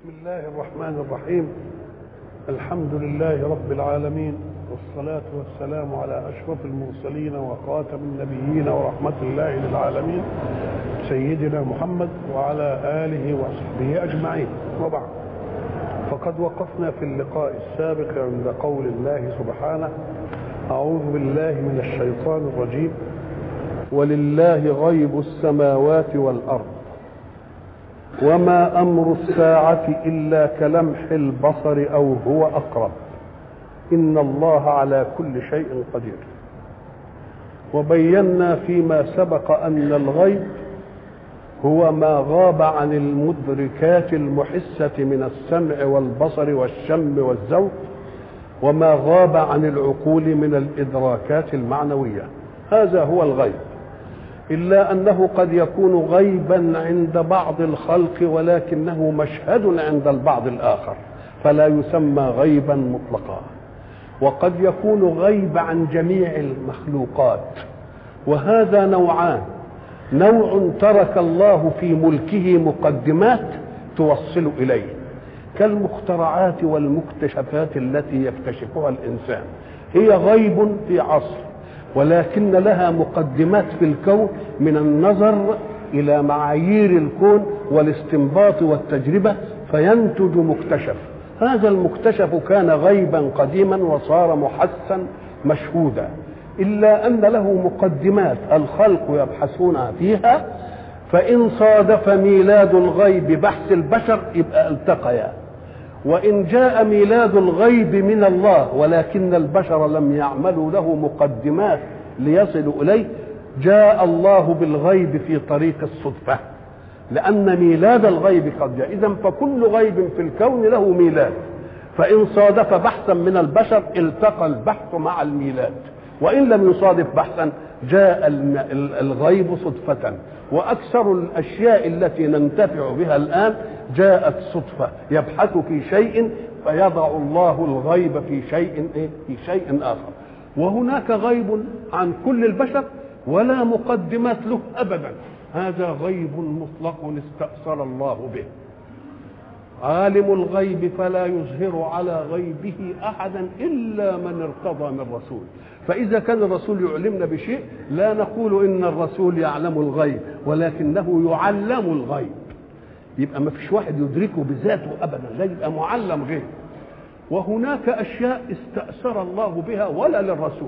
بسم الله الرحمن الرحيم الحمد لله رب العالمين والصلاة والسلام على أشرف المرسلين وخاتم النبيين ورحمة الله للعالمين سيدنا محمد وعلى آله وصحبه أجمعين وبعد فقد وقفنا في اللقاء السابق عند قول الله سبحانه أعوذ بالله من الشيطان الرجيم ولله غيب السماوات والأرض وما امر الساعه الا كلمح البصر او هو اقرب ان الله على كل شيء قدير وبينا فيما سبق ان الغيب هو ما غاب عن المدركات المحسه من السمع والبصر والشم والذوق وما غاب عن العقول من الادراكات المعنويه هذا هو الغيب إلا أنه قد يكون غيبا عند بعض الخلق ولكنه مشهد عند البعض الآخر فلا يسمى غيبا مطلقا وقد يكون غيب عن جميع المخلوقات وهذا نوعان نوع ترك الله في ملكه مقدمات توصل إليه كالمخترعات والمكتشفات التي يكتشفها الإنسان هي غيب في عصر ولكن لها مقدمات في الكون من النظر الى معايير الكون والاستنباط والتجربه فينتج مكتشف هذا المكتشف كان غيبا قديما وصار محسا مشهودا الا ان له مقدمات الخلق يبحثون فيها فان صادف ميلاد الغيب بحث البشر يبقى التقيا وإن جاء ميلاد الغيب من الله ولكن البشر لم يعملوا له مقدمات ليصلوا إليه جاء الله بالغيب في طريق الصدفة لأن ميلاد الغيب قد جاء إذا فكل غيب في الكون له ميلاد فإن صادف بحثا من البشر التقى البحث مع الميلاد وإن لم يصادف بحثا جاء الغيب صدفة وأكثر الأشياء التي ننتفع بها الآن جاءت صدفة يبحث في شيء فيضع الله الغيب في شيء إيه؟ في شيء آخر وهناك غيب عن كل البشر ولا مقدمات له أبدا هذا غيب مطلق استأثر الله به عالم الغيب فلا يظهر على غيبه أحدا إلا من ارتضى من رسول فإذا كان الرسول يعلمنا بشيء لا نقول إن الرسول يعلم الغيب ولكنه يعلم الغيب يبقى ما فيش واحد يدركه بذاته ابدا لا يبقى معلم غير وهناك اشياء استاثر الله بها ولا للرسول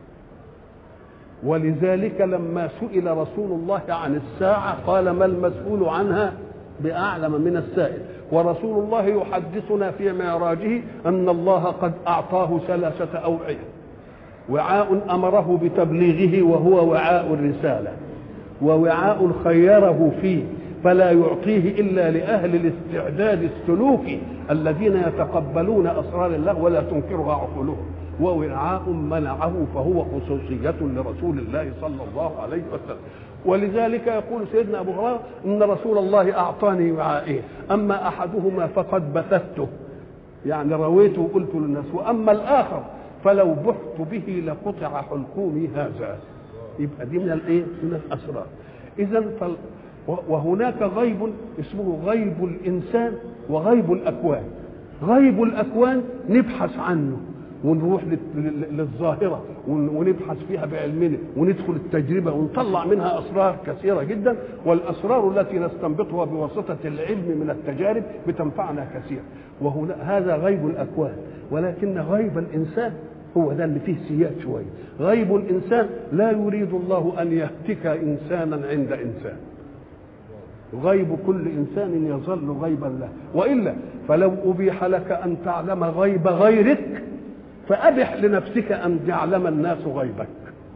ولذلك لما سئل رسول الله عن الساعه قال ما المسؤول عنها باعلم من السائل ورسول الله يحدثنا في معراجه ان الله قد اعطاه ثلاثه اوعيه وعاء امره بتبليغه وهو وعاء الرساله ووعاء خيره فيه فلا يعطيه الا لاهل الاستعداد السلوكي الذين يتقبلون اسرار الله ولا تنكرها عقولهم ووعاء منعه فهو خصوصية لرسول الله صلى الله عليه وسلم ولذلك يقول سيدنا أبو هريرة إن رسول الله أعطاني وعائين أما أحدهما فقد بثته يعني رويته وقلت للناس وأما الآخر فلو بحت به لقطع حلقومي هذا يبقى دي من الايه؟ من الاسرار. اذا فال... وهناك غيب اسمه غيب الانسان وغيب الاكوان. غيب الاكوان نبحث عنه ونروح للظاهرة ونبحث فيها بعلمنا وندخل التجربة ونطلع منها أسرار كثيرة جدا والأسرار التي نستنبطها بواسطة العلم من التجارب بتنفعنا كثيرا وهنا هذا غيب الأكوان ولكن غيب الإنسان هو ده اللي فيه سياد شوية غيب الإنسان لا يريد الله أن يهتك إنسانا عند إنسان غيب كل إنسان يظل غيبا له وإلا فلو أبيح لك أن تعلم غيب غيرك فأبح لنفسك أن يعلم الناس غيبك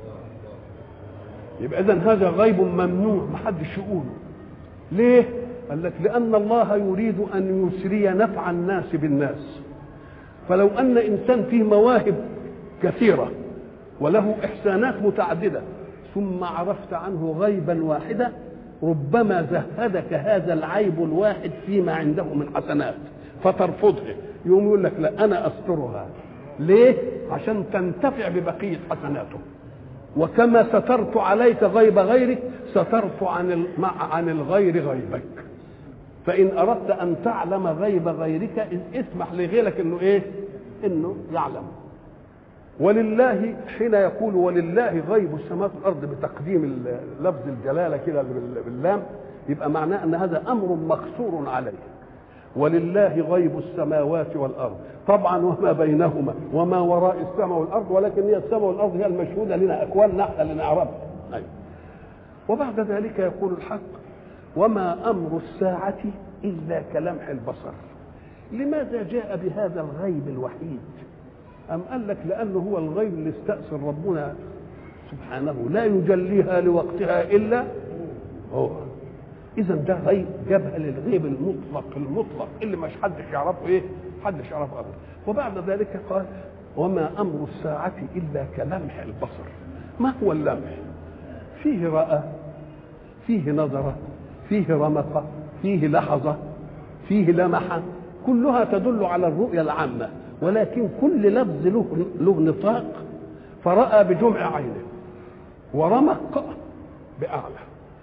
يبقى إذن هذا غيب ممنوع محدش يقوله ليه؟ قال لك لأن الله يريد أن يسري نفع الناس بالناس فلو أن إنسان فيه مواهب كثيرة وله إحسانات متعددة ثم عرفت عنه غيبا واحدا ربما زهدك هذا العيب الواحد فيما عنده من حسنات فترفضه يقوم يقول لك لا أنا أسترها ليه؟ عشان تنتفع ببقية حسناته وكما سترت عليك غيب غيرك سترت عن عن الغير غيبك فإن أردت أن تعلم غيب غيرك اسمح لغيرك إنه إيه؟ إنه يعلم ولله حين يقول ولله غيب السماوات والارض بتقديم لفظ الجلاله كده باللام يبقى معناه ان هذا امر مقصور عليه ولله غيب السماوات والارض طبعا وما بينهما وما وراء السماء والارض ولكن هي السماء والارض هي المشهوده لنا اكواننا احنا اللي نعرفها أيوة. وبعد ذلك يقول الحق وما امر الساعه الا كلمح البصر لماذا جاء بهذا الغيب الوحيد أم قال لك لأنه هو الغيب اللي استأثر ربنا سبحانه لا يجليها لوقتها إلا هو إذا ده غيب جابها للغيب المطلق المطلق اللي مش حدش يعرفه إيه؟ حدش يعرفه أبدا وبعد ذلك قال وما أمر الساعة إلا كلمح البصر ما هو اللمح؟ فيه رأى فيه نظر فيه رمق فيه لحظة فيه لمح كلها تدل على الرؤية العامة ولكن كل لفظ له له نطاق فرأى بجمع عينه ورمق بأعلى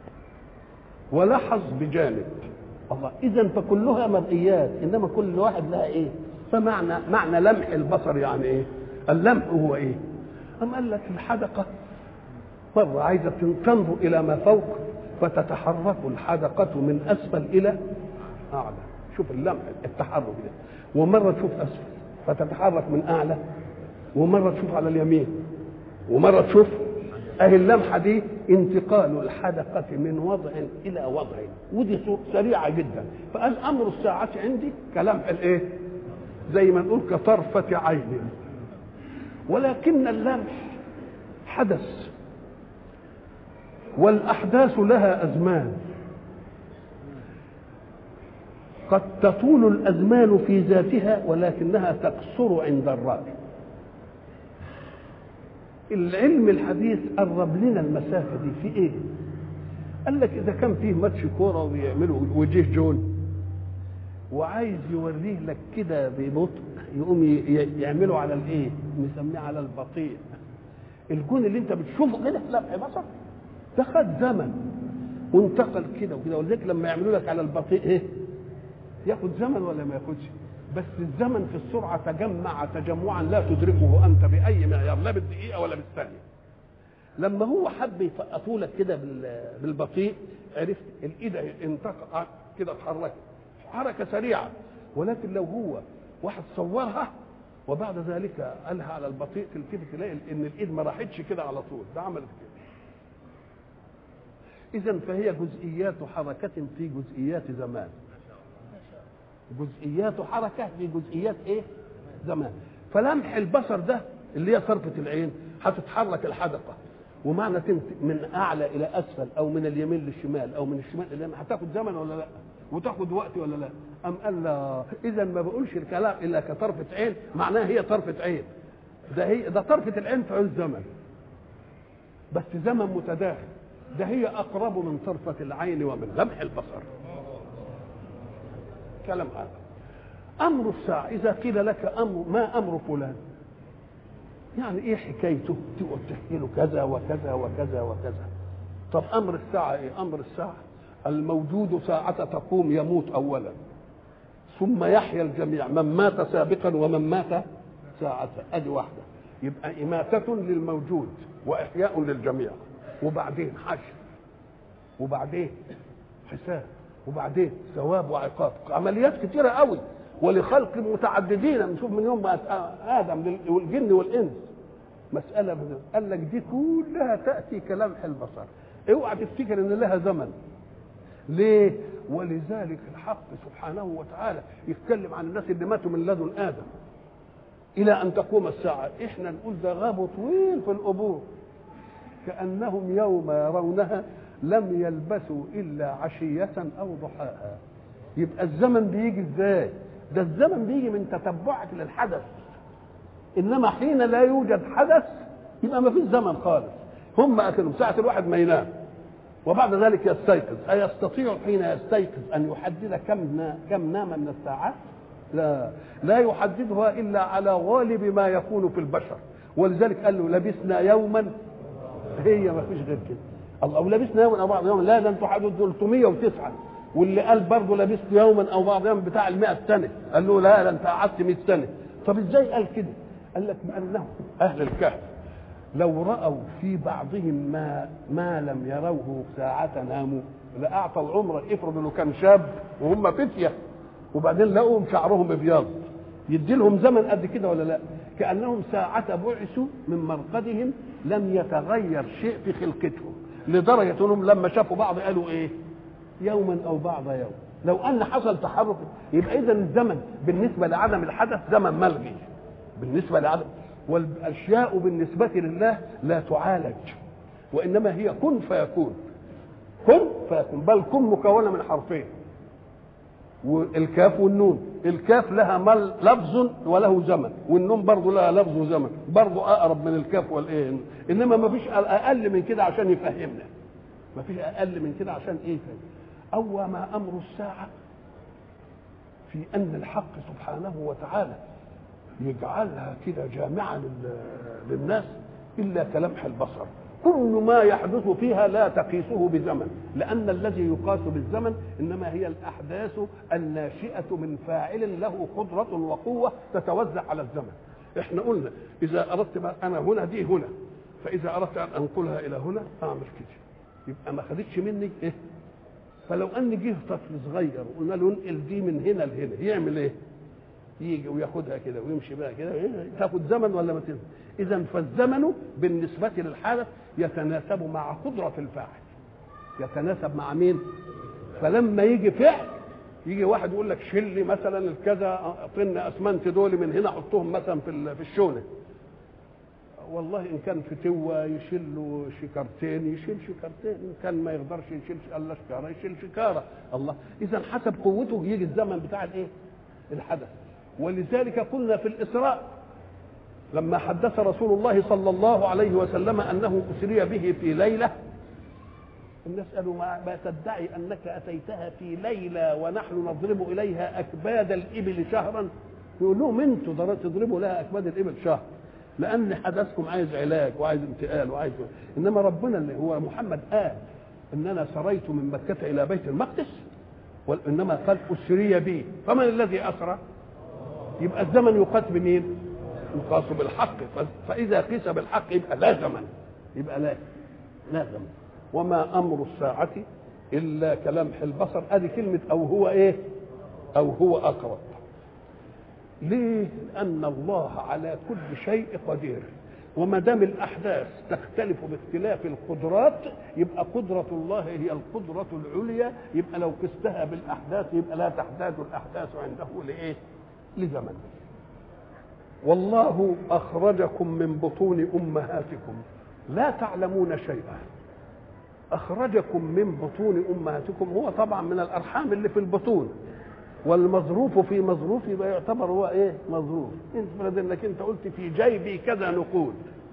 ولحظ بجانب الله إذا فكلها مرئيات إنما كل واحد لها إيه؟ فمعنى معنى لمح البصر يعني إيه؟ اللمح هو إيه؟ أم قال لك الحدقة مرة عايزة تنظر إلى ما فوق فتتحرك الحدقة من أسفل إلى أعلى شوف اللمح التحرك ده ومرة تشوف أسفل فتتحرك من اعلى ومره تشوف على اليمين ومره تشوف اهي اللمحه دي انتقال الحدقه من وضع الى وضع ودي سريعه جدا فقال امر الساعه عندي كلمح الايه زي ما نقول كطرفه عين ولكن اللمح حدث والاحداث لها ازمان قد تطول الازمان في ذاتها ولكنها تقصر عند الراي العلم الحديث قرب لنا المسافه دي في ايه قال لك اذا كان فيه ماتش كوره ويعملوا وجيه جون وعايز يوريه لك كده ببطء يقوم يعملوا على الايه مسميه على البطيء الجون اللي انت بتشوفه كده لمح بصر ده خد زمن وانتقل كده وكده ولذلك لما يعملوا لك على البطيء ايه ياخد زمن ولا ما ياخدش بس الزمن في السرعه تجمع تجمعا لا تدركه انت باي معيار لا بالدقيقه ولا بالثانيه لما هو حب يفقطوا لك كده بالبطيء عرفت الايد انتقل كده اتحركت حركه سريعه ولكن لو هو واحد صورها وبعد ذلك قالها على البطيء تلتفت تلاقي ان الايد ما راحتش كده على طول ده عملت كده اذا فهي جزئيات حركه في جزئيات زمان جزئيات حركه في جزئيات ايه زمان فلمح البصر ده اللي هي طرفه العين هتتحرك الحدقه ومعنى من اعلى الى اسفل او من اليمين للشمال او من الشمال الى اليمين هتاخد زمن ولا لا وتاخد وقت ولا لا ام قال لا اذا ما بقولش الكلام الا كطرفه عين معناها هي طرفه عين ده هي ده طرفه العين في عين زمن بس زمن متداخل ده هي اقرب من طرفه العين ومن لمح البصر كلام هذا امر الساعه اذا قيل لك امر ما امر فلان يعني ايه حكايته تقعد تحكي له كذا وكذا وكذا وكذا طب امر الساعه ايه امر الساعه الموجود ساعة تقوم يموت أولا ثم يحيا الجميع من مات سابقا ومن مات ساعة أدي واحدة يبقى إماتة للموجود وإحياء للجميع وبعدين حشر وبعدين حساب وبعدين ثواب وعقاب عمليات كتيرة قوي ولخلق متعددين نشوف من يوم ما آدم والجن والإنس مسألة من قال لك دي كلها تأتي كلمح البصر اوعى تفتكر ان لها زمن ليه ولذلك الحق سبحانه وتعالى يتكلم عن الناس اللي ماتوا من لدن ادم الى ان تقوم الساعه احنا نقول ده غابوا طويل في القبور كانهم يوم يرونها لم يلبثوا الا عشيه او ضحاها يبقى الزمن بيجي ازاي ده الزمن بيجي من تتبعك للحدث انما حين لا يوجد حدث يبقى ما فيش زمن خالص هم اكلوا ساعه الواحد ما ينام وبعد ذلك يستيقظ أيستطيع حين يستيقظ أن يحدد كم كم نام من الساعات؟ لا لا يحددها إلا على غالب ما يكون في البشر ولذلك قال له لبسنا يوما هي ما فيش غير كده الله ولبسنا يوما أو بعض يوم لا ده انتوا حددوا 309 واللي قال برضه لبثت يوما او بعض يوم بتاع ال سنه قال له لا ده انت قعدت 100 سنه طب ازاي قال كده؟ قال لك بانهم اهل الكهف لو راوا في بعضهم ما ما لم يروه ساعه ناموا لاعطى العمر افرض انه كان شاب وهم فتيه وبعدين لقوا شعرهم ابيض يدي لهم زمن قد كده ولا لا؟ كانهم ساعه بعثوا من مرقدهم لم يتغير شيء في خلقتهم لدرجه انهم لما شافوا بعض قالوا ايه؟ يوما او بعض يوم لو ان حصل تحرك يبقى اذا الزمن بالنسبه لعدم الحدث زمن ملغي بالنسبه لعدم والاشياء بالنسبه لله لا تعالج وانما هي كن فيكون كن فيكون بل كن مكونه من حرفين والكاف والنون الكاف لها مل لفظ وله زمن والنون برضه لها لفظ وزمن برضه اقرب من الكاف والايه انما ما فيش اقل من كده عشان يفهمنا ما فيش اقل من كده عشان ايه يفهم أو ما أمر الساعة في أن الحق سبحانه وتعالى يجعلها كده جامعة للناس إلا كلمح البصر كل ما يحدث فيها لا تقيسه بزمن لأن الذي يقاس بالزمن إنما هي الأحداث الناشئة من فاعل له قدرة وقوة تتوزع على الزمن احنا قلنا إذا أردت أنا هنا دي هنا فإذا أردت أن أنقلها إلى هنا أعمل كده يبقى ما خدتش مني إيه فلو ان جه طفل صغير وقلنا له انقل دي من هنا لهنا يعمل ايه؟ يجي وياخدها كده ويمشي بقى كده تاخد زمن ولا ما تزمن؟ اذا فالزمن بالنسبه للحدث يتناسب مع قدره الفاعل يتناسب مع مين؟ فلما يجي فعل يجي واحد يقول لك شيل لي مثلا الكذا طن اسمنت دول من هنا حطهم مثلا في في الشونه والله ان كان فتوه يشيل له شكرتين يشيل شكرتين ان كان ما يقدرش يشيل الا شكاره يشيل شكاره الله اذا حسب قوته يجي الزمن بتاع الايه الحدث ولذلك قلنا في الاسراء لما حدث رسول الله صلى الله عليه وسلم انه اسري به في ليله الناس قالوا ما, ما تدعي انك اتيتها في ليله ونحن نضرب اليها اكباد الابل شهرا يقول لهم انتوا تضربوا لها اكباد الابل شهر لان حدثكم عايز علاج وعايز انتقال وعايز انما ربنا اللي هو محمد قال ان انا سريت من مكه الى بيت المقدس وانما قال اسري بي فمن الذي اسرى يبقى الزمن يقاس بمين يقاس بالحق فاذا قيس بالحق يبقى لا زمن يبقى لا لا زمن وما امر الساعه الا كلمح البصر ادي كلمه او هو ايه او هو اقرب ليه؟ لأن الله على كل شيء قدير وما دام الأحداث تختلف باختلاف القدرات يبقى قدرة الله هي القدرة العليا يبقى لو قستها بالأحداث يبقى لا تحتاج الأحداث عنده لإيه؟ لزمن والله أخرجكم من بطون أمهاتكم لا تعلمون شيئا أخرجكم من بطون أمهاتكم هو طبعا من الأرحام اللي في البطون والمظروف في مظروف يبقى يعتبر هو ايه مظروف افرض انك انت قلت في جيبي كذا نقود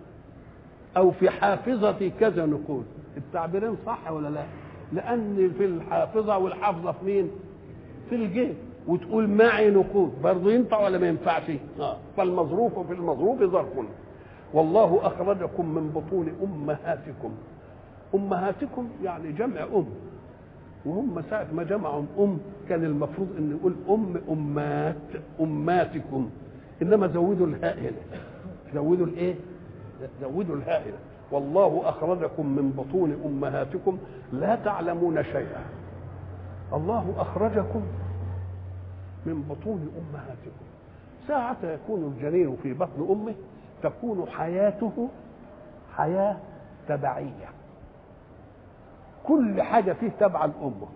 او في حافظتي كذا نقود التعبيرين صح ولا لا لان في الحافظه والحافظه في مين في الجيب وتقول معي نقود برضه ينفع ولا ما ينفعش اه فالمظروف في المظروف ظرف والله اخرجكم من بطون امهاتكم امهاتكم يعني جمع ام وهم ساعة ما جمعوا أم كان المفروض أن يقول أم أمات أماتكم إنما زودوا الهاء هنا زودوا الإيه؟ زودوا الهاء هنا والله أخرجكم من بطون أمهاتكم لا تعلمون شيئا الله أخرجكم من بطون أمهاتكم ساعة يكون الجنين في بطن أمه تكون حياته حياة تبعية كل حاجة فيه تبع الأمة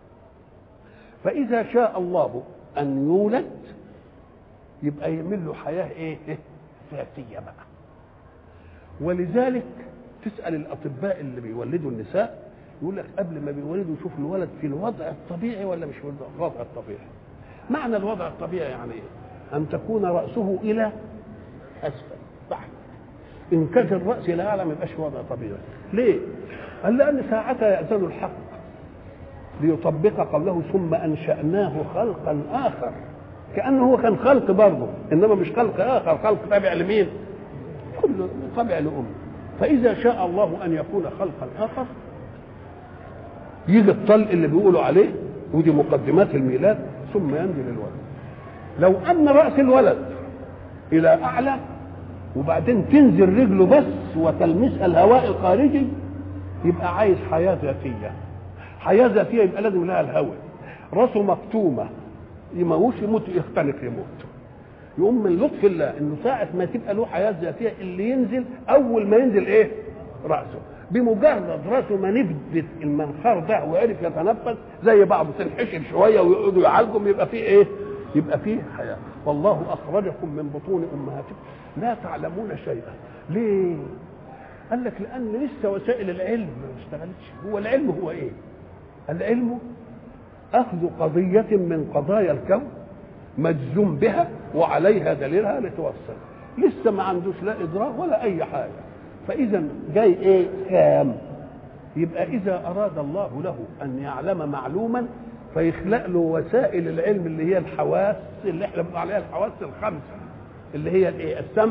فإذا شاء الله أن يولد يبقى يعمل له حياة إيه؟ إيه؟ ذاتية بقى ولذلك تسأل الأطباء اللي بيولدوا النساء يقول لك قبل ما بيولدوا يشوف الولد في الوضع الطبيعي ولا مش في الوضع الطبيعي معنى الوضع الطبيعي يعني ايه ان تكون راسه الى اسفل تحت ان كان الراس الى اعلى ما يبقاش وضع طبيعي ليه قال لان ساعتها ياذن الحق ليطبق قوله ثم انشاناه خلقا اخر كانه هو كان خلق برضه انما مش خلق اخر خلق تابع لمين كله تابع لامه فاذا شاء الله ان يكون خلقا اخر يجي الطلق اللي بيقولوا عليه ودي مقدمات الميلاد ثم ينزل الولد لو ان راس الولد الى اعلى وبعدين تنزل رجله بس وتلمسها الهواء الخارجي يبقى عايز حياه ذاتيه حياه ذاتيه يبقى لازم لها الهواء راسه مكتومه يموتش يموت يختنق يموت يقوم من لطف الله انه ساعه ما تبقى له حياه ذاتيه اللي ينزل اول ما ينزل ايه راسه بمجرد راسه ما نفدت المنخار ده وعرف يتنفس زي بعض تنحشر شويه ويقعدوا يعالجهم يبقى فيه ايه يبقى فيه حياه والله اخرجكم من بطون امهاتكم لا تعلمون شيئا ليه قال لك لان لسه وسائل العلم ما اشتغلتش هو العلم هو ايه العلم اخذ قضيه من قضايا الكون مجزوم بها وعليها دليلها لتوصل لسه ما عندوش لا ادراك ولا اي حاجه فاذا جاي ايه خام يبقى اذا اراد الله له ان يعلم معلوما فيخلق له وسائل العلم اللي هي الحواس اللي احنا بنقول عليها الحواس الخمسه اللي هي الايه السمع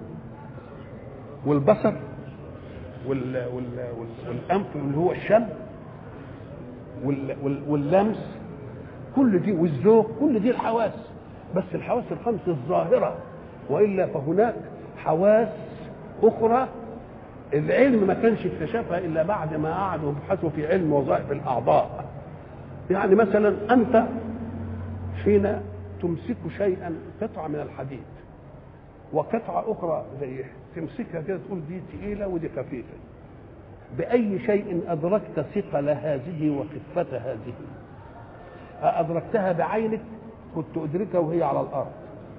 والبصر وال وال والانف اللي هو الشم وال وال واللمس كل دي والذوق كل دي الحواس بس الحواس الخمس الظاهره والا فهناك حواس اخرى العلم ما كانش اكتشفها الا بعد ما قعدوا يبحثوا في علم وظائف الاعضاء يعني مثلا انت حين تمسك شيئا قطعه من الحديد وقطعه اخرى زي تمسكها كده تقول دي تقيله ودي خفيفه باي شيء ادركت ثقل هذه وخفه هذه أدركتها بعينك كنت أدركها وهي على الأرض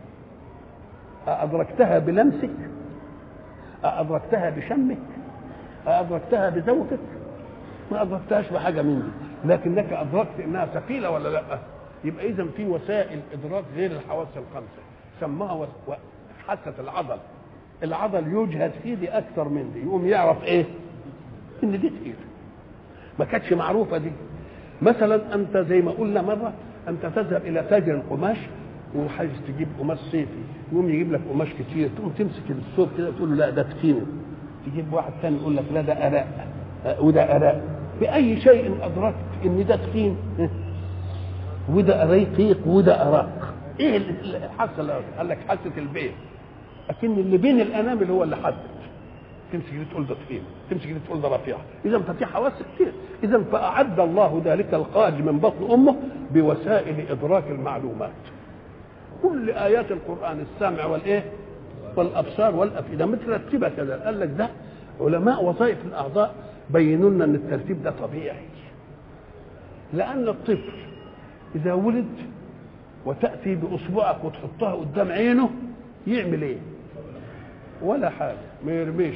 أدركتها بلمسك أدركتها بشمك أدركتها بذوقك ما أدركتهاش بحاجة من دي لكنك أدركت إنها ثقيلة ولا لا يبقى إذا في وسائل إدراك غير الحواس الخمسة سماها حاسة العضل العضل يجهد فيه دي أكثر من دي يقوم يعرف إيه إن دي تقيلة ما كانتش معروفة دي مثلا انت زي ما قلنا مره انت تذهب الى تاجر القماش وعايز تجيب قماش صيفي يقوم يجيب لك قماش كتير تقوم تمسك الثوب كده تقول له لا ده تخين تجيب واحد ثاني يقول لك لا ده اراء وده اراء باي شيء ادركت ان ده تخين وده رقيق وده اراق ايه الحاسه قال لك حاسه البين لكن اللي بين الانامل هو اللي حدد تمسك دي تقول ده تخين تمسك دي تقول ده رفيع اذا ففي حواس كتير اذا فاعد الله ذلك الخارج من بطن امه بوسائل ادراك المعلومات كل ايات القران السمع والايه والابصار والافئده مترتبه كذا قال لك ده علماء وظائف الاعضاء بينوا لنا ان الترتيب ده طبيعي لان الطفل اذا ولد وتاتي باصبعك وتحطها قدام عينه يعمل ايه ولا حاجه ما يرميش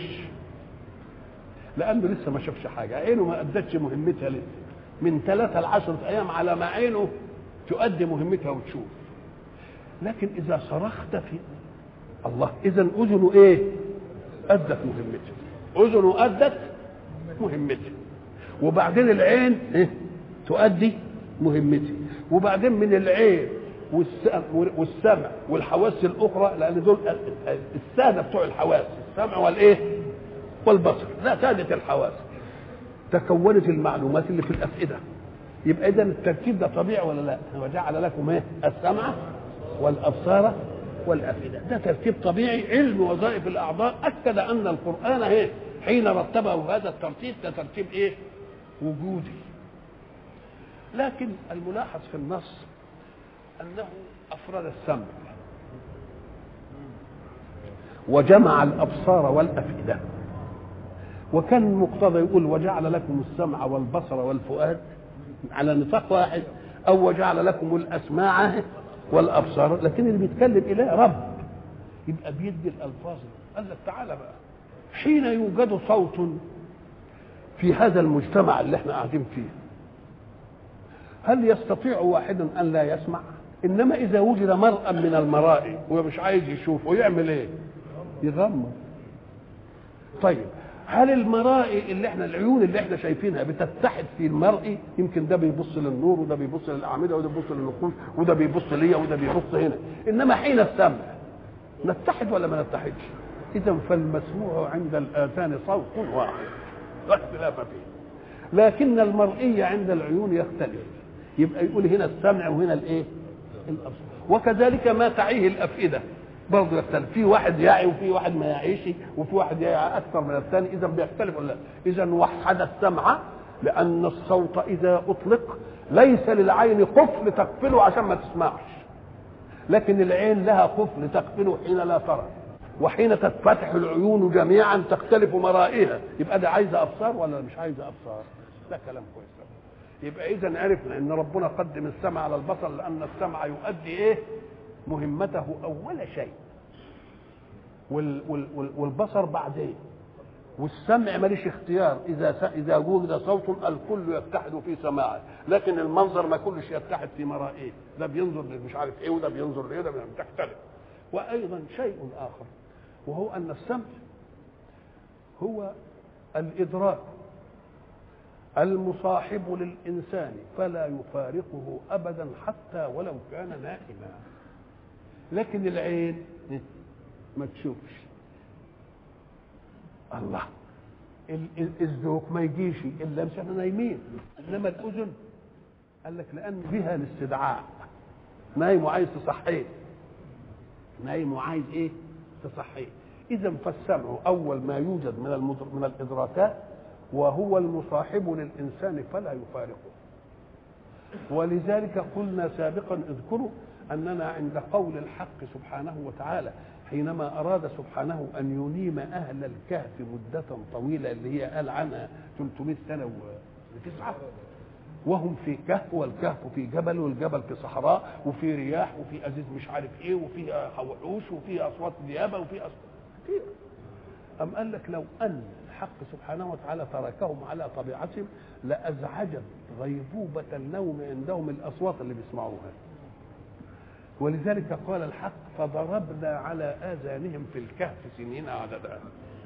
لانه لسه ما شافش حاجه عينه ما ادتش مهمتها لسه من ثلاثة لعشرة ايام على ما عينه تؤدي مهمتها وتشوف لكن اذا صرخت في الله اذا اذنه ايه ادت مهمتها اذنه ادت مهمتها وبعدين العين إيه؟ تؤدي مهمتها وبعدين من العين والسمع والحواس الاخرى لان دول الساده بتوع الحواس السمع والايه والبصر لا ساده الحواس تكونت المعلومات اللي في الافئده يبقى اذا الترتيب ده طبيعي ولا لا وجعل لكم ايه السمع والابصار والافئده ده ترتيب طبيعي علم وظائف الاعضاء اكد ان القران ايه حين رتبه هذا الترتيب ده ترتيب ايه وجودي لكن الملاحظ في النص انه افرد السمع وجمع الابصار والافئده وكان المقتضى يقول وجعل لكم السمع والبصر والفؤاد على نطاق واحد او وجعل لكم الاسماع والابصار لكن اللي بيتكلم اله رب يبقى بيدي الالفاظ قال لك تعالى بقى حين يوجد صوت في هذا المجتمع اللي احنا قاعدين فيه هل يستطيع واحد ان لا يسمع انما اذا وجد مرأى من المرائي ومش عايز يشوف ويعمل ايه يغمض طيب هل المرائي اللي احنا العيون اللي احنا شايفينها بتتحد في المرئي يمكن ده بيبص للنور وده بيبص للاعمده وده بيبص للنقوش وده بيبص ليا وده بيبص هنا انما حين السمع نتحد ولا ما نتحدش اذا فالمسموع عند الاذان صوت واحد لا اختلاف فيه لكن المرئي عند العيون يختلف يبقى يقول هنا السمع وهنا الايه الابصار وكذلك ما تعيه الافئده برضه يختلف في واحد يعي وفي واحد ما يعيش وفي واحد يعي اكثر من الثاني اذا بيختلف ولا اذا وحد السمع لان الصوت اذا اطلق ليس للعين قفل تقفله عشان ما تسمعش لكن العين لها قفل تقفله حين لا ترى وحين تتفتح العيون جميعا تختلف مرائها يبقى ده عايزه ابصار ولا مش عايزه ابصار ده كلام كويس يبقى اذا عرفنا ان ربنا قدم السمع على البصر لان السمع يؤدي ايه مهمته اول شيء وال وال وال والبصر بعدين والسمع ماليش اختيار اذا اذا وجد صوت الكل يتحد في سماعه لكن المنظر ما كلش يتحد في مرائه ده بينظر مش عارف ايه وده بينظر لايه ده تختلف وايضا شيء اخر وهو ان السمع هو الادراك المصاحب للانسان فلا يفارقه ابدا حتى ولو كان نائما لكن العين ما تشوفش الله الذوق ما يجيش الا مش احنا نايمين انما الاذن قال لك لان بها الاستدعاء نايم وعايز تصحيه نايم وعايز ايه تصحيه اذا فالسمع اول ما يوجد من المدر... من الادراكات وهو المصاحب للانسان فلا يفارقه ولذلك قلنا سابقا اذكروا اننا عند قول الحق سبحانه وتعالى حينما اراد سبحانه ان ينيم اهل الكهف مده طويله اللي هي قال عنها 300 سنه وتسعه وهم في كهف والكهف في جبل والجبل في صحراء وفي رياح وفي ازيز مش عارف ايه وفي وحوش وفي اصوات ديابه وفي اصوات كتير أم قال لك لو أن الحق سبحانه وتعالى تركهم على طبيعتهم لأزعجت غيبوبة النوم عندهم الأصوات اللي بيسمعوها ولذلك قال الحق فضربنا على آذانهم في الكهف سنين عددا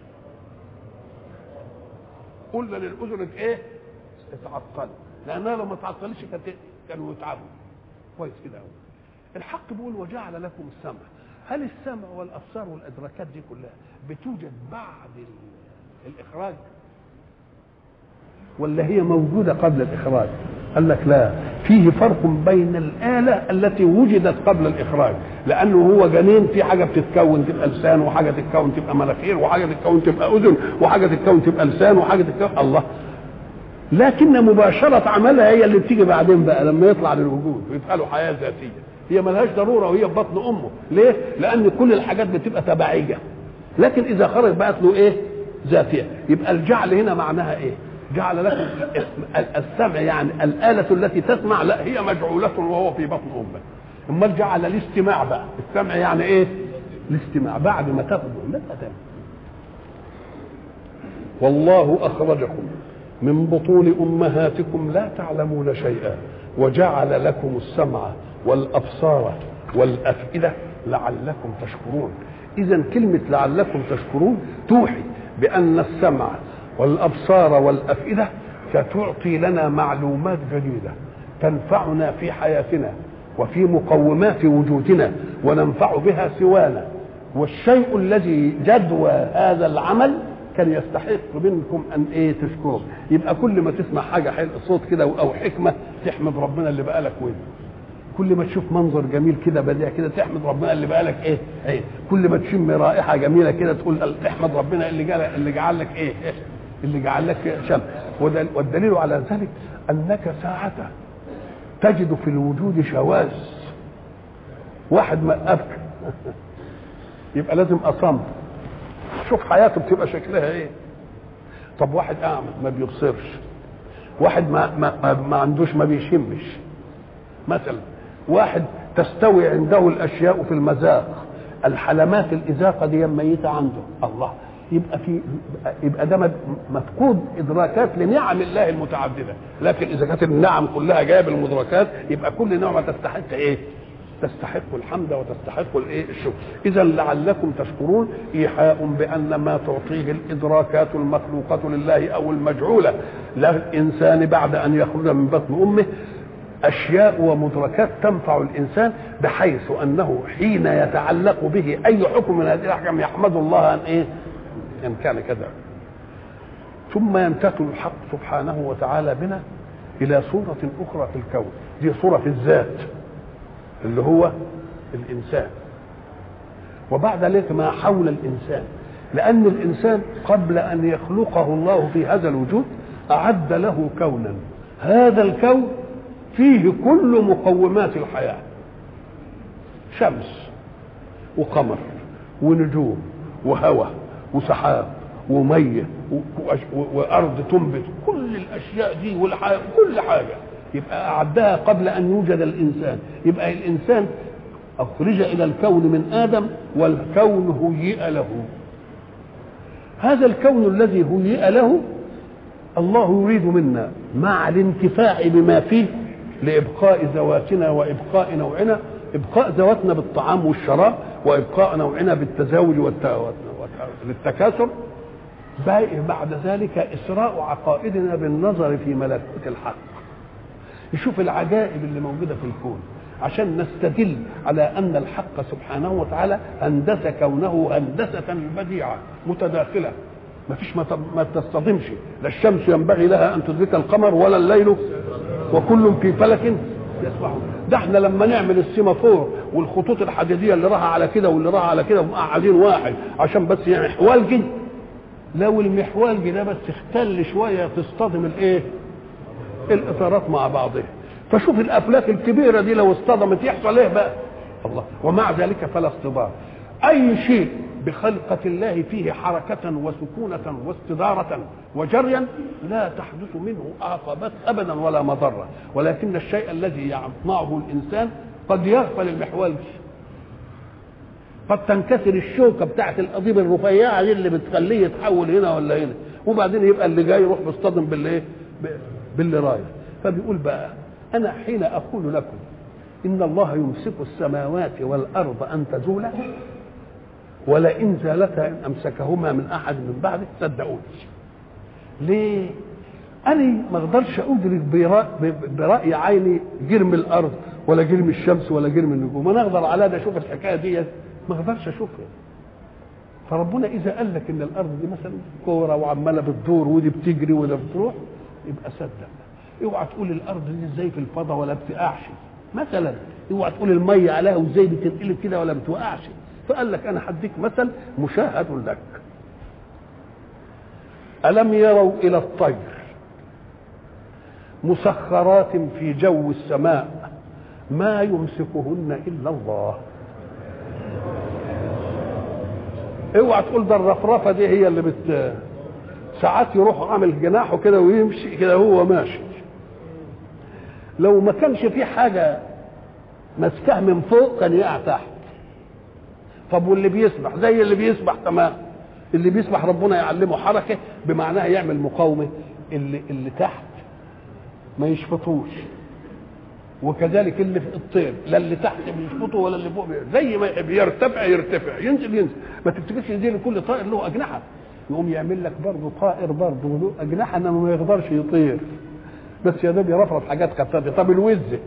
قلنا للأذن إيه؟ اتعطل لأنها لو ما تعطلش كانوا يتعبوا كويس كده أوي الحق بيقول وجعل لكم السمع هل السمع والابصار والادراكات دي كلها بتوجد بعد الاخراج ولا هي موجوده قبل الاخراج قال لك لا فيه فرق بين الآلة التي وجدت قبل الإخراج لأنه هو جنين في حاجة بتتكون تبقى لسان وحاجة تتكون تبقى مناخير وحاجة تتكون تبقى أذن وحاجة تتكون تبقى لسان وحاجة تتكون الله لكن مباشرة عملها هي اللي بتيجي بعدين بقى لما يطلع للوجود ويبقى له حياة ذاتية هي ملهاش ضروره وهي في بطن امه ليه لان كل الحاجات بتبقى تبعيه لكن اذا خرج بقت له ايه ذاتيه يبقى الجعل هنا معناها ايه جعل لكم السمع يعني الآلة التي تسمع لا هي مجعولة وهو في بطن أمه امال جعل الاستماع بقى السمع يعني ايه الاستماع بعد ما تاخذوا لا تمام والله أخرجكم من بطون أمهاتكم لا تعلمون شيئا وجعل لكم السمع والابصار والافئده لعلكم تشكرون اذا كلمه لعلكم تشكرون توحي بان السمع والابصار والافئده ستعطي لنا معلومات جديده تنفعنا في حياتنا وفي مقومات وجودنا وننفع بها سوانا والشيء الذي جدوى هذا العمل كان يستحق منكم ان ايه تشكروا يبقى كل ما تسمع حاجه حلو صوت كده او حكمه تحمد ربنا اللي بقالك ودن كل ما تشوف منظر جميل كده بديع كده تحمد ربنا اللي بقالك ايه ايه كل ما تشم رائحه جميله كده تقول تحمد ربنا اللي جعل اللي جعل لك ايه اللي جعل لك شم والدليل على ذلك انك ساعة تجد في الوجود شواذ واحد ما ابكى يبقى لازم اصم شوف حياته بتبقى شكلها ايه طب واحد اعمى ما بيبصرش واحد ما ما, ما, ما عندوش ما بيشمش مثلا واحد تستوي عنده الاشياء في المذاق الحلمات الازاقه دي ميته عنده الله يبقى في يبقى ده مفقود ادراكات لنعم الله المتعدده لكن اذا كانت النعم كلها جايه بالمدركات يبقى كل نعمه تستحق ايه تستحق الحمد وتستحق الايه الشكر اذا لعلكم تشكرون ايحاء بان ما تعطيه الادراكات المخلوقه لله او المجعوله للانسان بعد ان يخرج من بطن امه اشياء ومدركات تنفع الانسان بحيث انه حين يتعلق به اي حكم من هذه الاحكام يحمد الله ان ايه ان كان كذا ثم ينتقل الحق سبحانه وتعالى بنا الى صوره اخرى في الكون دي صوره في الذات اللي هو الانسان وبعد ذلك ما حول الانسان لان الانسان قبل ان يخلقه الله في هذا الوجود اعد له كونا هذا الكون فيه كل مقومات الحياه شمس وقمر ونجوم وهواء وسحاب وميه وارض تنبت كل الاشياء دي والحياه كل حاجه يبقى اعدها قبل ان يوجد الانسان يبقى الانسان اخرج الى الكون من ادم والكون هيئ له هذا الكون الذي هيئ له الله يريد منا مع الانتفاع بما فيه لابقاء ذواتنا وابقاء نوعنا ابقاء ذواتنا بالطعام والشراب وابقاء نوعنا بالتزاوج والتكاثر بعد ذلك اسراء عقائدنا بالنظر في ملكوت الحق نشوف العجائب اللي موجوده في الكون عشان نستدل على ان الحق سبحانه وتعالى هندس كونه هندسه بديعه متداخله ما فيش ما تصطدمش لا الشمس ينبغي لها ان تدرك القمر ولا الليل وكل في فلك يسبحون ده احنا لما نعمل السيمافور والخطوط الحديديه اللي راها على كده واللي راها على كده ومقعدين واحد عشان بس يعني حوالجي لو المحوالجي ده بس اختل شويه تصطدم الايه؟ الاطارات مع بعضها فشوف الافلاك الكبيره دي لو اصطدمت يحصل ايه بقى؟ الله ومع ذلك فلا اصطدام اي شيء بخلقة الله فيه حركة وسكونة واستدارة وجريا لا تحدث منه عقبات أبدا ولا مضرة ولكن الشيء الذي يصنعه الإنسان قد يغفل المحول قد تنكسر الشوكة بتاعت القضيب الرفيعة دي اللي بتخليه يتحول هنا ولا هنا وبعدين يبقى اللي جاي يروح مصطدم باللي باللي رايح فبيقول بقى أنا حين أقول لكم إن الله يمسك السماوات والأرض أن تزولا ولئن زالتا ان امسكهما من احد من بعده صدقوني ليه انا ما اقدرش ادرك براي عيني جرم الارض ولا جرم الشمس ولا جرم النجوم انا اقدر على ده اشوف الحكايه دي ما اقدرش اشوفها فربنا اذا قال لك ان الارض دي مثلا كوره وعماله بتدور ودي بتجري ولا بتروح يبقى صدق اوعى تقول الارض دي ازاي في الفضاء ولا بتقعش مثلا اوعى تقول الميه عليها وازاي بتنقلب كده ولا بتوقعش فقال لك انا هديك مثل مشاهد لك الم يروا الى الطير مسخرات في جو السماء ما يمسكهن الا الله اوعى تقول ده الرفرفه دي هي اللي بت ساعات يروح عامل جناحه كده ويمشي كده هو ماشي لو ما كانش في حاجه ماسكاه من فوق كان يقع تحت طب واللي بيسبح زي اللي بيسبح تمام اللي بيسبح ربنا يعلمه حركه بمعناها يعمل مقاومه اللي اللي تحت ما يشفطوش وكذلك اللي في الطير لا اللي تحت بيشفطه ولا اللي فوق زي ما بيرتفع يرتفع ينزل ينزل ما تفتكرش ان دي لكل طائر له اجنحه يقوم يعمل لك برضه طائر برضه له اجنحه انما ما يقدرش يطير بس يا ده بيرفرف حاجات خفيفه طب الوزه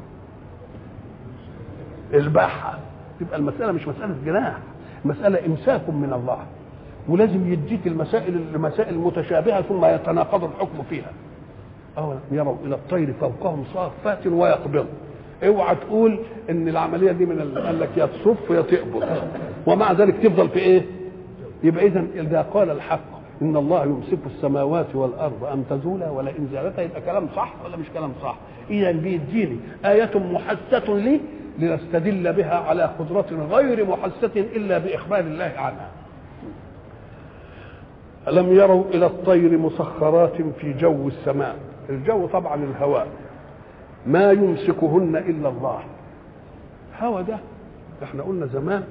البحه تبقى المسألة مش مسألة جناح مسألة إمساك من الله ولازم يديك المسائل المسائل متشابهة ثم يتناقض الحكم فيها أولا يروا إلى الطير فوقهم صافات ويقبض اوعى تقول ان العمليه دي من ال... قال لك يا تصف يا تقبض ومع ذلك تفضل في ايه؟ يبقى اذا اذا قال الحق ان الله يمسك السماوات والارض ان تزولا ولئن زالتا يبقى كلام صح ولا مش كلام صح؟ اذا بيديني ايه محسه لي لنستدل بها على قدرة غير محسة إلا بإخبار الله عنها ألم يروا إلى الطير مسخرات في جو السماء الجو طبعا الهواء ما يمسكهن إلا الله الهواء ده احنا قلنا زمان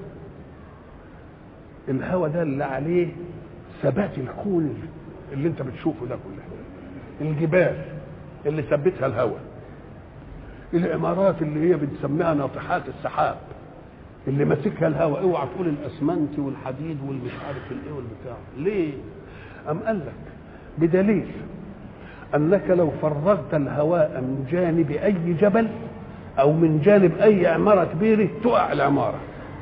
الهواء ده اللي عليه ثبات الكون اللي انت بتشوفه ده كله الجبال اللي ثبتها الهواء العمارات اللي هي بنسميها ناطحات السحاب اللي ماسكها الهواء اوعى تقول الاسمنت والحديد والمش عارف الايه والبتاع ليه؟ أم قال لك بدليل انك لو فرغت الهواء من جانب اي جبل او من جانب اي عماره كبيره تقع العماره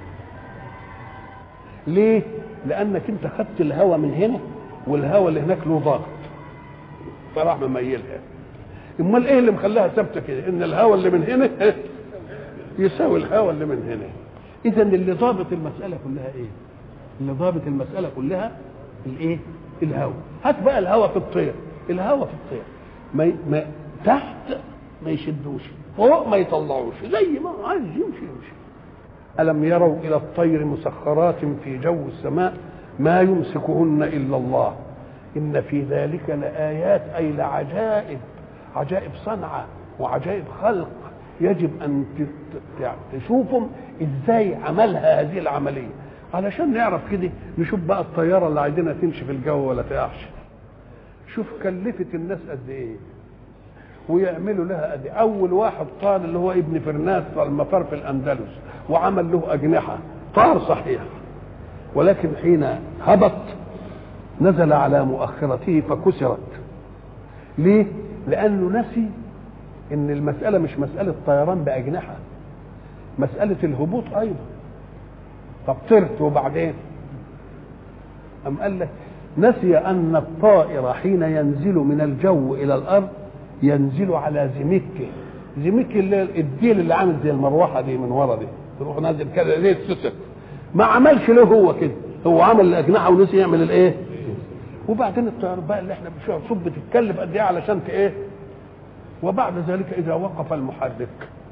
ليه؟ لانك انت خدت الهواء من هنا والهواء اللي هناك له ضغط فراح مميلها امال ايه اللي مخليها ثابته كده ان الهواء اللي من هنا يساوي الهواء اللي من هنا اذا اللي ضابط المساله كلها ايه اللي ضابط المساله كلها الايه الهواء هات بقى الهواء في الطير الهواء في الطير ما, ما تحت ما يشدوش فوق ما يطلعوش زي ما عايز يمشي يمشي ألم يروا إلى الطير مسخرات في جو السماء ما يمسكهن إلا الله إن في ذلك لآيات أي لعجائب عجائب صنعة وعجائب خلق يجب أن تشوفهم إزاي عملها هذه العملية علشان نعرف كده نشوف بقى الطيارة اللي عايزينها تمشي في الجو ولا تقعش شوف كلفت الناس قد إيه ويعملوا لها قد إيه أول واحد طار اللي هو ابن فرناس المطار في الأندلس وعمل له أجنحة طار صحيح ولكن حين هبط نزل على مؤخرته فكسرت ليه لانه نسي ان المساله مش مساله طيران باجنحه مساله الهبوط ايضا طب طرت وبعدين ام قال لك نسي ان الطائر حين ينزل من الجو الى الارض ينزل على زمكه زمكه اللي الديل اللي عامل زي المروحه دي من ورا دي تروح نازل كده زي السوسك ما عملش له هو كده هو عمل الاجنحه ونسي يعمل الايه وبعدين الطيار بقى اللي احنا بنشوفها صب تتكلف قد ايه علشان ايه وبعد ذلك اذا وقف المحرك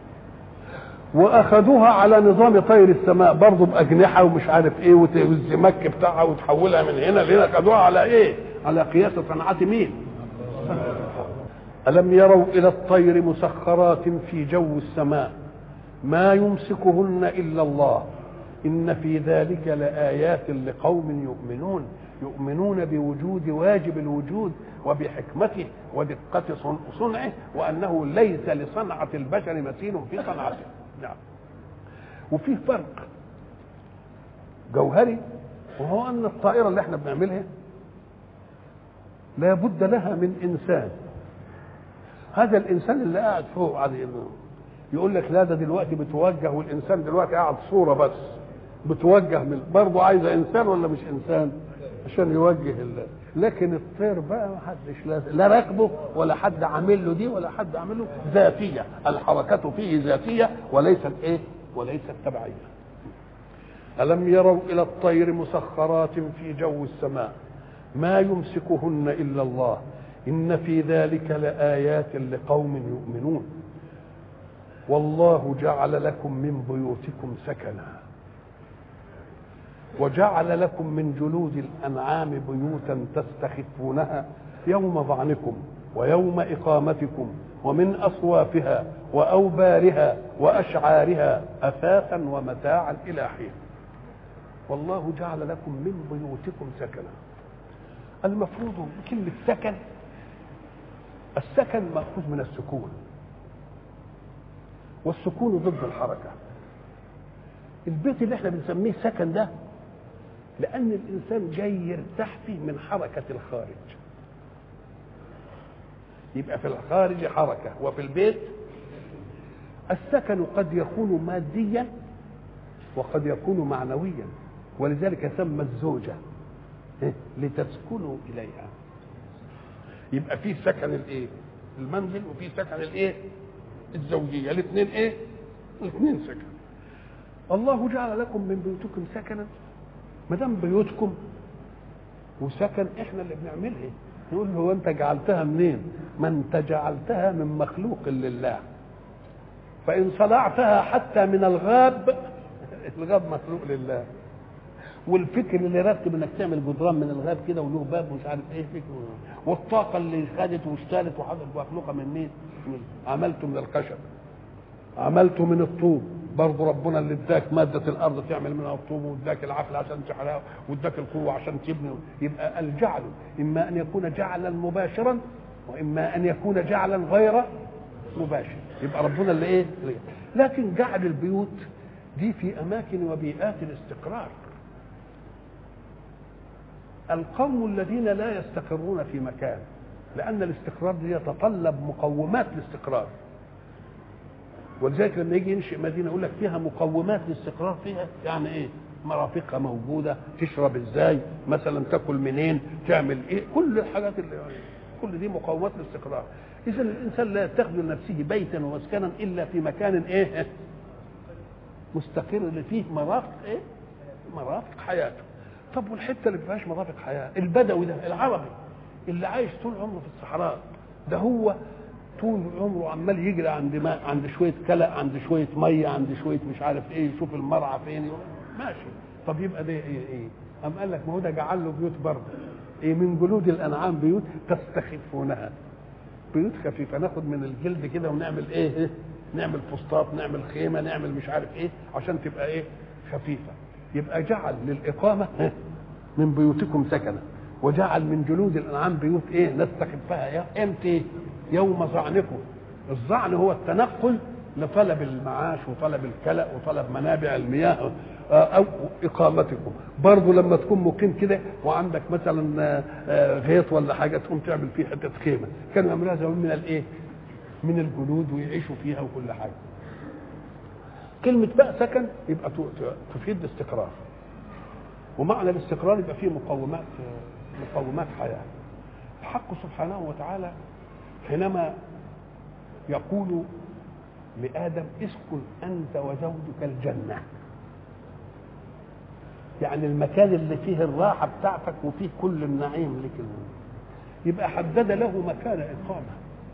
واخذوها على نظام طير السماء برضه باجنحه ومش عارف ايه والزمك بتاعها وتحولها من هنا لهنا خدوها على ايه؟ على قياس صنعه مين؟ الم يروا الى الطير مسخرات في جو السماء ما يمسكهن الا الله ان في ذلك لايات لقوم يؤمنون يؤمنون بوجود واجب الوجود وبحكمته ودقة صنعه وأنه ليس لصنعة البشر مثيل في صنعته نعم وفيه فرق جوهري وهو أن الطائرة اللي احنا بنعملها لا بد لها من إنسان هذا الإنسان اللي قاعد فوق على يقول لك لا ده دلوقتي بتوجه والإنسان دلوقتي قاعد صورة بس بتوجه من برضه عايزة إنسان ولا مش إنسان؟ عشان يوجه الله لكن الطير بقى ما حدش لا, لا راكبه ولا حد عامل له دي ولا حد عامل له ذاتيه الحركه فيه ذاتيه وليست ايه وليست تبعيه الم يروا الى الطير مسخرات في جو السماء ما يمسكهن الا الله ان في ذلك لايات لقوم يؤمنون والله جعل لكم من بيوتكم سكنا وجعل لكم من جلود الانعام بيوتا تستخفونها يوم ظعنكم ويوم اقامتكم ومن اصوافها واوبارها واشعارها اثاثا ومتاعا الى حين والله جعل لكم من بيوتكم سكنا المفروض كلمه سكن السكن ماخوذ من السكون والسكون ضد الحركه البيت اللي احنا بنسميه سكن ده لأن الإنسان جاي يرتاح فيه من حركة الخارج يبقى في الخارج حركة وفي البيت السكن قد يكون ماديا وقد يكون معنويا ولذلك سمى الزوجة لتسكنوا إليها يبقى في سكن الايه المنزل وفي سكن الايه الزوجية الاثنين ايه الاثنين سكن الله جعل لكم من بيوتكم سكنا ما دام بيوتكم وسكن احنا اللي بنعملها نقول هو انت جعلتها منين ما انت جعلتها من مخلوق لله فان صنعتها حتى من الغاب الغاب مخلوق لله والفكر اللي رتب انك تعمل جدران من الغاب كده وله باب ومش عارف ايه فكر والطاقه اللي خدت واشتغلت وحصلت مخلوقه من مين؟ عملته من الخشب عملته من الطوب برضه ربنا اللي اداك ماده الارض تعمل منها الطوب واداك العقل عشان تحرقها واداك القوه عشان تبني يبقى الجعل اما ان يكون جعلا مباشرا واما ان يكون جعلا غير مباشر يبقى ربنا اللي ايه لكن جعل البيوت دي في اماكن وبيئات الاستقرار القوم الذين لا يستقرون في مكان لان الاستقرار دي يتطلب مقومات الاستقرار ولذلك لما يجي ينشئ مدينه يقول لك فيها مقومات للاستقرار فيها يعني ايه مرافقها موجوده تشرب ازاي مثلا تاكل منين تعمل ايه كل الحاجات اللي كل دي مقومات الاستقرار اذا الانسان لا يتخذ لنفسه بيتا ومسكنا الا في مكان ايه مستقر اللي فيه مرافق ايه مرافق حياته طب والحته اللي ما فيهاش مرافق حياه البدوي ده العربي اللي عايش طول عمره في الصحراء ده هو طول عمره عمال يجري عند ماء عند شويه كلى عند شويه ميه عند شويه مش عارف ايه يشوف المرعى فين ماشي طب يبقى ده ايه ايه أم قال لك ما هو ده جعل له بيوت برضه ايه من جلود الانعام بيوت تستخفونها بيوت خفيفه ناخد من الجلد كده ونعمل ايه, إيه؟ نعمل فسطاط نعمل خيمه نعمل مش عارف ايه عشان تبقى ايه خفيفه يبقى جعل للاقامه من بيوتكم سكنا وجعل من جلود الانعام بيوت ايه نستخفها يا امتى يوم ظعنكم الظعن هو التنقل لطلب المعاش وطلب الكلأ وطلب منابع المياه او اقامتكم برضه لما تكون مقيم كده وعندك مثلا غيط ولا حاجه تقوم تعمل فيه حته خيمه كانوا يعملوها زمان من الايه من الجلود ويعيشوا فيها وكل حاجه كلمة بقى سكن يبقى تفيد الاستقرار ومعنى الاستقرار يبقى فيه مقومات مقومات حياة الحق سبحانه وتعالى حينما يقول لآدم اسكن أنت وزوجك الجنة يعني المكان اللي فيه الراحة بتاعتك وفيه كل النعيم لك يبقى حدد له مكان إقامة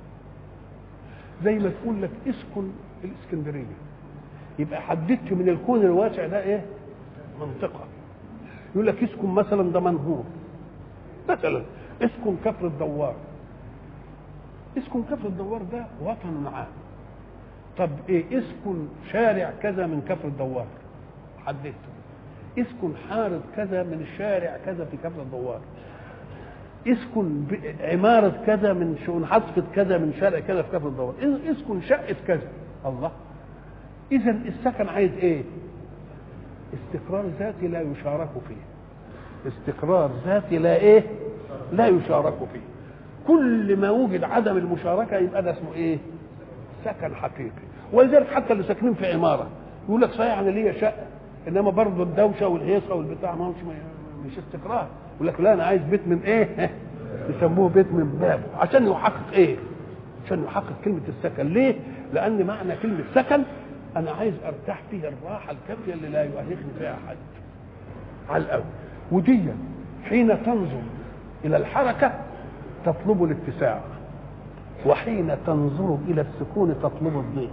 زي ما تقول لك اسكن الإسكندرية يبقى حددت من الكون الواسع ده إيه منطقة يقول لك اسكن مثلا ده منهور مثلا اسكن كفر الدوار اسكن كفر الدوار ده وطن عام طب ايه اسكن شارع كذا من كفر الدوار حددته اسكن حارة كذا من الشارع كذا في كفر الدوار اسكن عمارة كذا من شؤون حصفة كذا من شارع كذا في كفر الدوار اسكن شقة كذا الله إذا السكن عايز إيه؟ استقرار ذاتي لا يشارك فيه استقرار ذاتي لا إيه؟ لا يشارك فيه كل ما وجد عدم المشاركة يبقى ده اسمه إيه؟ سكن حقيقي ولذلك حتى اللي ساكنين في عمارة يقول لك صحيح أنا ليا شقة إنما برضه الدوشة والهيصة والبتاع ما هوش مش استقرار يقول لك لا أنا عايز بيت من إيه؟ يسموه بيت من بابه عشان يحقق إيه؟ عشان يحقق كلمة السكن ليه؟ لأن معنى كلمة سكن أنا عايز أرتاح فيها الراحة الكافية اللي لا يؤهقني فيها أحد على الأول ودي حين تنظر إلى الحركة تطلب الاتساع وحين تنظر إلى السكون تطلب الضيق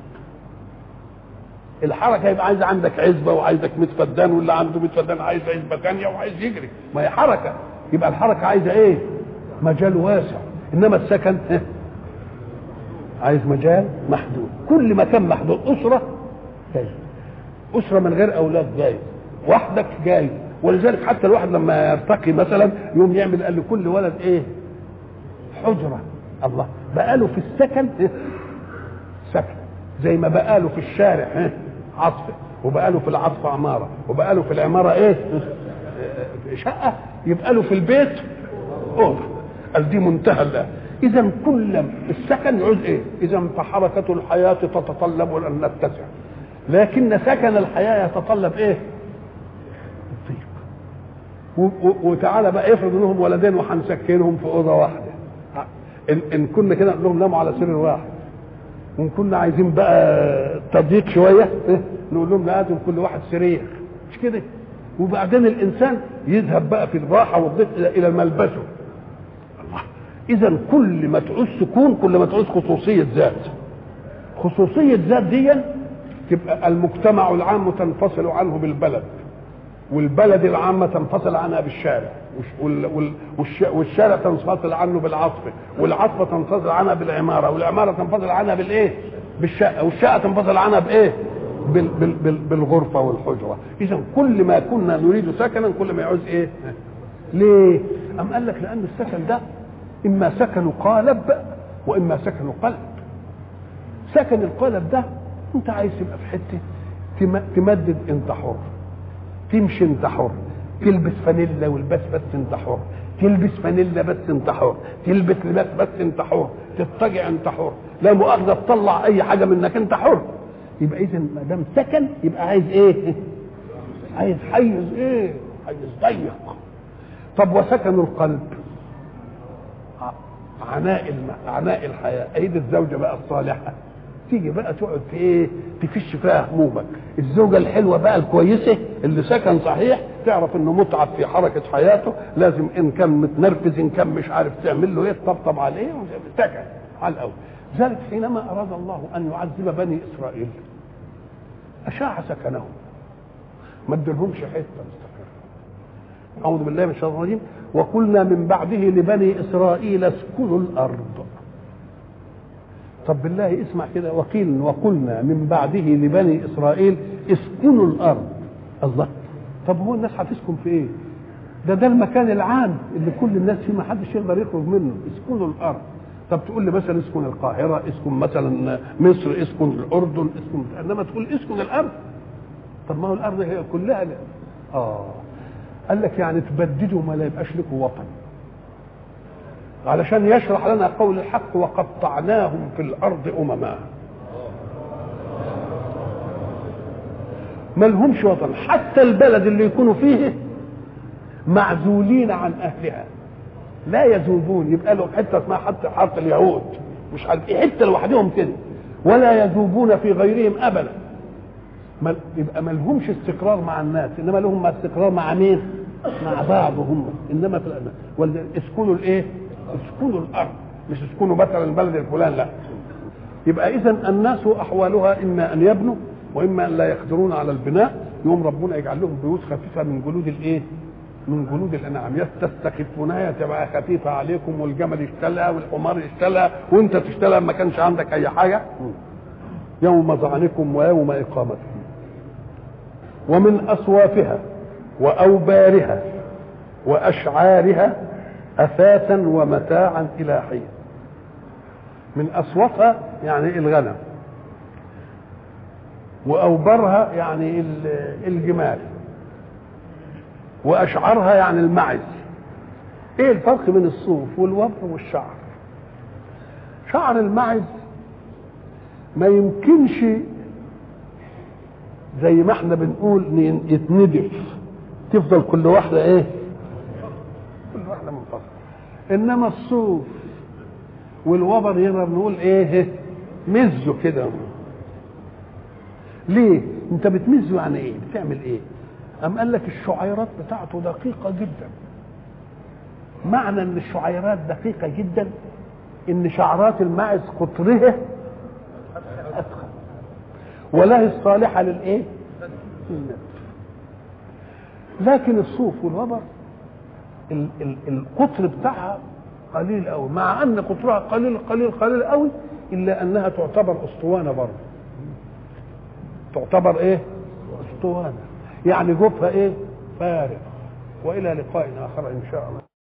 الحركة يبقى عايز عندك عزبة وعايزك 100 فدان واللي عنده 100 فدان عايز عزبة ثانية وعايز يجري ما هي حركة يبقى الحركة عايزة إيه؟ مجال واسع إنما السكن عايز مجال محدود كل ما كان محدود أسرة جاي أسرة من غير أولاد جاي وحدك جاي ولذلك حتى الواحد لما يرتقي مثلا يوم يعمل قال لكل ولد ايه حجرة الله بقاله في السكن إيه؟ سكن زي ما بقاله في الشارع إيه؟ عطف وبقاله في العطف عمارة وبقاله في العمارة ايه شقة يبقى له في البيت أوضة قال دي منتهى الله إذا كل السكن يعوز إيه؟ إذا فحركة الحياة تتطلب أن نتسع لكن سكن الحياة يتطلب إيه؟ الضيق وتعالى بقى افرض انهم ولدين وهنسكنهم في اوضه واحده ان, إن كنا كده نقول لهم ناموا على سرير واحد وان كنا عايزين بقى تضييق شويه إيه؟ نقول لهم لازم كل واحد سرير مش كده وبعدين الانسان يذهب بقى في الراحه والضيق الى ملبسه الله اذا كل ما تعوز سكون كل ما تعوز خصوصيه ذات خصوصيه ذات دي تبقى المجتمع العام تنفصل عنه بالبلد والبلد العامة تنفصل عنها بالشارع والشارع تنفصل عنه بالعصف والعصفة تنفصل عنها بالعمارة والعمارة تنفصل عنها بالإيه بالشقة والشقة تنفصل عنها بإيه بال بال بال بالغرفة والحجرة إذا كل ما كنا نريد سكنا كل ما يعوز إيه ليه أم قال لك لأن السكن ده إما سكن قالب وإما سكن قلب سكن القالب ده أنت عايز تبقى في حتة تمدد أنت حر تمشي انت حر تلبس فانيلا والبس بس انت حر تلبس فانيلا بس انت حر تلبس لباس بس انت حر تضطجع انت حر لا مؤاخذه تطلع اي حاجه منك انت حر يبقى اذا ما دام سكن يبقى عايز ايه؟ عايز حيز ايه؟ حيز ضيق طب وسكن القلب عناء الم... عناء الحياه ايد الزوجه بقى الصالحه تيجي بقى تقعد في ايه تفش فيها همومك الزوجه الحلوه بقى الكويسه اللي سكن صحيح تعرف انه متعب في حركه حياته لازم ان كان متنرفز ان كان مش عارف تعمل له ايه تطبطب عليه سكن على الاول ذلك حينما اراد الله ان يعذب بني اسرائيل اشاع سكنهم ما ادلهمش حته مستقره اعوذ بالله من الشيطان الرجيم وقلنا من بعده لبني اسرائيل اسكنوا الارض طب بالله اسمع كده وقيل وقلنا من بعده لبني اسرائيل اسكنوا الارض الله طب هو الناس هتسكن في ايه ده ده المكان العام اللي كل الناس فيه ما حدش يقدر يخرج منه اسكنوا الارض طب تقول لي مثلا اسكن القاهره اسكن مثلا مصر اسكن الاردن اسكن انما تقول اسكن الارض طب ما هو الارض هي كلها لا. اه قال لك يعني تبددوا ما لا يبقاش لكم وطن علشان يشرح لنا قول الحق وقطعناهم في الارض امما ما لهمش وطن حتى البلد اللي يكونوا فيه معزولين عن اهلها لا يذوبون يبقى لهم حته اسمها حتى حاره اليهود مش عارف ايه حته لوحدهم كده ولا يذوبون في غيرهم ابدا ما يبقى ما لهمش استقرار مع الناس انما لهم استقرار مع مين؟ مع بعضهم انما في الأمان. اسكنوا الايه؟ اسكنوا الارض مش اسكنوا مثلا البلد الفلان لا يبقى اذا الناس احوالها اما ان يبنوا واما ان لا يقدرون على البناء يوم ربنا يجعل لهم بيوت خفيفه من جلود الايه؟ من جلود الانعام تستخفونها تبقى خفيفه عليكم والجمل يشتلها والحمار يشتلها وانت تشتلها ما كانش عندك اي حاجه يوم ظعنكم ويوم اقامتكم ومن اصوافها واوبارها واشعارها اثاثا ومتاعا الى حين من اصوافها يعني الغنم واوبرها يعني الجمال واشعارها يعني المعز ايه الفرق بين الصوف والوبر والشعر شعر المعز ما يمكنش زي ما احنا بنقول يتندف تفضل كل واحدة ايه كل واحدة منفصلة انما الصوف والوبر يقدر نقول ايه مزه كده ليه انت بتمزه يعني ايه بتعمل ايه أم قال لك الشعيرات بتاعته دقيقة جدا معنى ان الشعيرات دقيقة جدا ان شعرات الماعز قطرها أدخل ولا هي الصالحة للايه لكن الصوف والوبر ال- ال- القطر بتاعها قليل قوي مع ان قطرها قليل قليل قليل قوي الا انها تعتبر اسطوانه برضه تعتبر ايه اسطوانه يعني جوفها ايه فارغ والى لقاء اخر ان شاء الله